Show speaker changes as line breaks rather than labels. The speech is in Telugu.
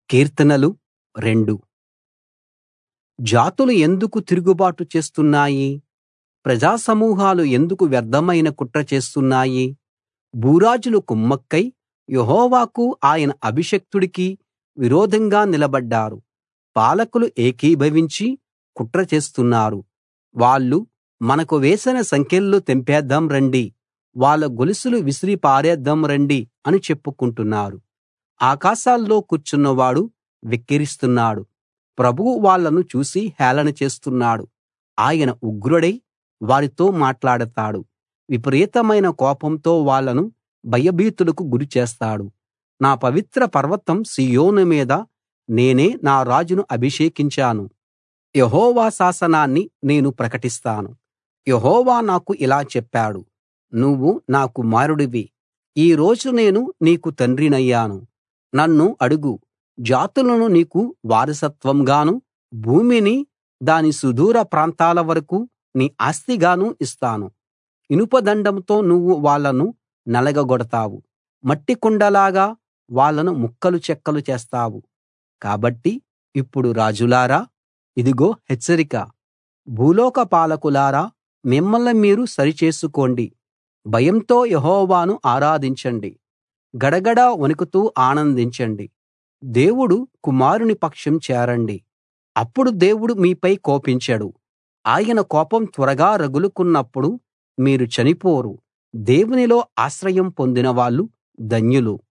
కీర్తనలు రెండు జాతులు ఎందుకు తిరుగుబాటు చేస్తున్నాయి ప్రజా సమూహాలు ఎందుకు వ్యర్థమైన కుట్ర చేస్తున్నాయి భూరాజులు కుమ్మక్కై యెహోవాకు ఆయన అభిషిక్తుడికి విరోధంగా నిలబడ్డారు పాలకులు ఏకీభవించి కుట్ర చేస్తున్నారు వాళ్ళు మనకు వేసిన సంకెళ్ళు తెంపేద్దాం రండి వాళ్ళ గొలుసులు విసిరి పారేద్దాం రండి అని చెప్పుకుంటున్నారు ఆకాశాల్లో కూర్చున్నవాడు వెక్కిరిస్తున్నాడు ప్రభువు వాళ్ళను చూసి హేళన చేస్తున్నాడు ఆయన ఉగ్రుడై వారితో మాట్లాడతాడు విపరీతమైన కోపంతో వాళ్ళను భయభీతులకు గురి చేస్తాడు నా పవిత్ర పర్వతం సీయోను మీద నేనే నా రాజును అభిషేకించాను యెహోవా శాసనాన్ని నేను ప్రకటిస్తాను యెహోవా నాకు ఇలా చెప్పాడు నువ్వు నా కుమారుడివి ఈ రోజు నేను నీకు తండ్రినయ్యాను నన్ను అడుగు జాతులను నీకు వారసత్వంగాను భూమిని దాని సుదూర ప్రాంతాల వరకూ నీ ఆస్తిగాను ఇస్తాను ఇనుపదండంతో నువ్వు వాళ్ళను నలగగొడతావు మట్టి కుండలాగా వాళ్ళను ముక్కలు చెక్కలు చేస్తావు కాబట్టి ఇప్పుడు రాజులారా ఇదిగో హెచ్చరిక భూలోక పాలకులారా మిమ్మల్ని మీరు సరిచేసుకోండి భయంతో యెహోవాను ఆరాధించండి గడగడ వణుకుతూ ఆనందించండి దేవుడు కుమారుని పక్షం చేరండి అప్పుడు దేవుడు మీపై కోపించడు ఆయన కోపం త్వరగా రగులుకున్నప్పుడు మీరు చనిపోరు దేవునిలో ఆశ్రయం పొందినవాళ్ళు ధన్యులు